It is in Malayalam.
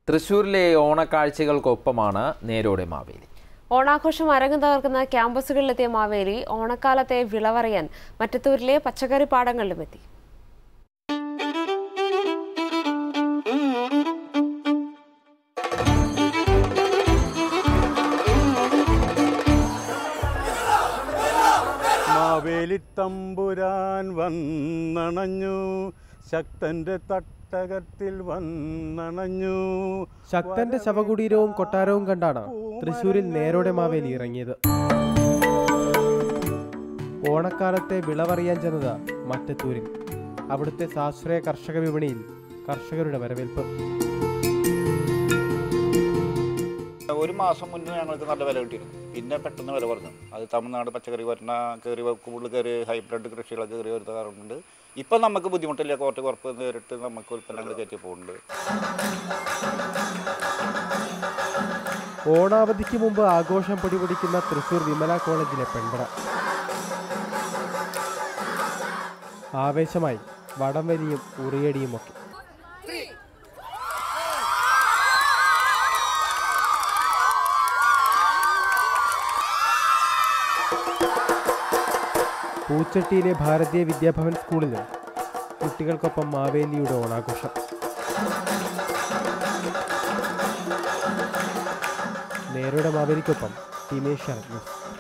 തൃശ്ശൂരിലെ ഓണക്കാഴ്ചകൾക്കൊപ്പമാണ് നേരോടെ മാവേലി ഓണാഘോഷം അരങ്ങ് തകർക്കുന്ന ക്യാമ്പസുകളിലെത്തിയ മാവേലി ഓണക്കാലത്തെ വിളവറിയാൻ മറ്റത്തൂരിലെ പച്ചക്കറി പാടങ്ങളിലുമെത്തി മാവേലിത്തമ്പുരാൻ വന്നണഞ്ഞു ശക്തന്റെ തട്ടകത്തിൽ വന്നണഞ്ഞു ശക്തന്റെ ശവകുടീരവും കൊട്ടാരവും കണ്ടാണ് തൃശൂരിൽ നേരോടെ മാവേലി ഇറങ്ങിയത് ഓണക്കാലത്തെ വിളവറിയാൻ ചെന്നത് മറ്റത്തൂരിൽ അവിടുത്തെ സാശ്രയ കർഷക വിപണിയിൽ കർഷകരുടെ വരവേൽപ്പ് ഒരു മാസം മുന്നേ ഞങ്ങൾക്ക് നല്ല വില കിട്ടിയിരുന്നു പിന്നെ പെട്ടെന്ന് വില പറഞ്ഞു അത് തമിഴ്നാട് പച്ചക്കറി വരണ കയറി കൂടുതൽ കയറി ഹൈബ്രിഡ് കൃഷികളൊക്കെ കയറി വരുന്ന കാരണമുണ്ട് ഇപ്പം നമുക്ക് ബുദ്ധിമുട്ടില്ല കുറച്ച് കുറപ്പ് നേരിട്ട് നമുക്ക് ഉൽപ്പന്നങ്ങൾ കയറ്റി പോകുന്നുണ്ട് ഓണാവധിക്ക് മുമ്പ് ആഘോഷം പൊടിപൊടിക്കുന്ന തൃശൂർ വിമല കോളേജിലെ പെൺപട ആവേശമായി വടംവലിയും ഉറിയടിയുമൊക്കെ പൂച്ചട്ടിയിലെ ഭാരതീയ വിദ്യാഭവൻ സ്കൂളിലും കുട്ടികൾക്കൊപ്പം മാവേലിയുടെ ഓണാഘോഷം നേരുടെ മാവേലിക്കൊപ്പം ടിമേഷ് ശരത് ന്യൂസ്